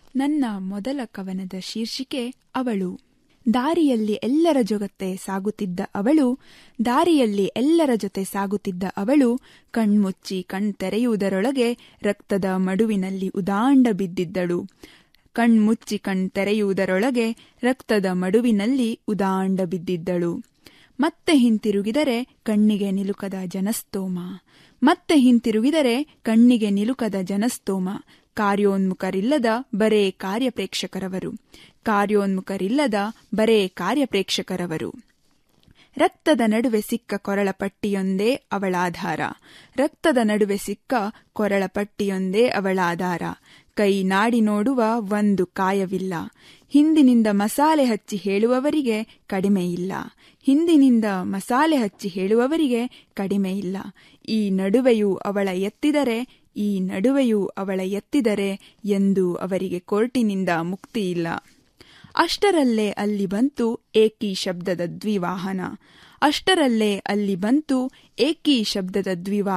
ನನ್ನ ಮೊದಲ ಕವನದ ಶೀರ್ಷಿಕೆ ಅವಳು ದಾರಿಯಲ್ಲಿ ಎಲ್ಲರ ಜೊತೆ ಸಾಗುತ್ತಿದ್ದ ಅವಳು ದಾರಿಯಲ್ಲಿ ಎಲ್ಲರ ಜೊತೆ ಸಾಗುತ್ತಿದ್ದ ಅವಳು ಕಣ್ಮುಚ್ಚಿ ಕಣ್ತೆರೆಯುವುದರೊಳಗೆ ರಕ್ತದ ಮಡುವಿನಲ್ಲಿ ಉದಾಂಡ ಬಿದ್ದಿದ್ದಳು ಕಣ್ಮುಚ್ಚಿ ಕಣ್ತೆರೆಯುವುದರೊಳಗೆ ರಕ್ತದ ಮಡುವಿನಲ್ಲಿ ಉದಾಂಡ ಬಿದ್ದಿದ್ದಳು ಮತ್ತೆ ಹಿಂತಿರುಗಿದರೆ ಕಣ್ಣಿಗೆ ನಿಲುಕದ ಜನಸ್ತೋಮ ಮತ್ತೆ ಹಿಂತಿರುಗಿದರೆ ಕಣ್ಣಿಗೆ ನಿಲುಕದ ಜನಸ್ತೋಮ ಕಾರ್ಯೋನ್ಮುಖರಿಲ್ಲದ ಬರೇ ಕಾರ್ಯಪ್ರೇಕ್ಷಕರವರು ಕಾರ್ಯೋನ್ಮುಖರಿಲ್ಲದ ಬರೇ ಕಾರ್ಯಪ್ರೇಕ್ಷಕರವರು ರಕ್ತದ ನಡುವೆ ಸಿಕ್ಕ ಕೊರಳ ಪಟ್ಟಿಯೊಂದೇ ಅವಳಾಧಾರ ರಕ್ತದ ನಡುವೆ ಸಿಕ್ಕ ಕೊರಳ ಪಟ್ಟಿಯೊಂದೇ ಅವಳಾಧಾರ ಕೈ ನಾಡಿ ನೋಡುವ ಒಂದು ಕಾಯವಿಲ್ಲ ಹಿಂದಿನಿಂದ ಮಸಾಲೆ ಹಚ್ಚಿ ಹೇಳುವವರಿಗೆ ಕಡಿಮೆ ಇಲ್ಲ ಹಿಂದಿನಿಂದ ಮಸಾಲೆ ಹಚ್ಚಿ ಹೇಳುವವರಿಗೆ ಕಡಿಮೆ ಇಲ್ಲ ಈ ನಡುವೆಯೂ ಅವಳ ಎತ್ತಿದರೆ ಈ ನಡುವೆಯೂ ಅವಳ ಎತ್ತಿದರೆ ಎಂದು ಅವರಿಗೆ ಕೋರ್ಟಿನಿಂದ ಮುಕ್ತಿ ಇಲ್ಲ ಅಷ್ಟರಲ್ಲೇ ಅಲ್ಲಿ ಬಂತು ಏಕಿ ಶಬ್ದದ ದ್ವಿವಾಹನ ಅಷ್ಟರಲ್ಲೇ ಅಲ್ಲಿ ಬಂತು ಏಕಿ ಶಬ್ದದ ದ್ವಿವಾಹನ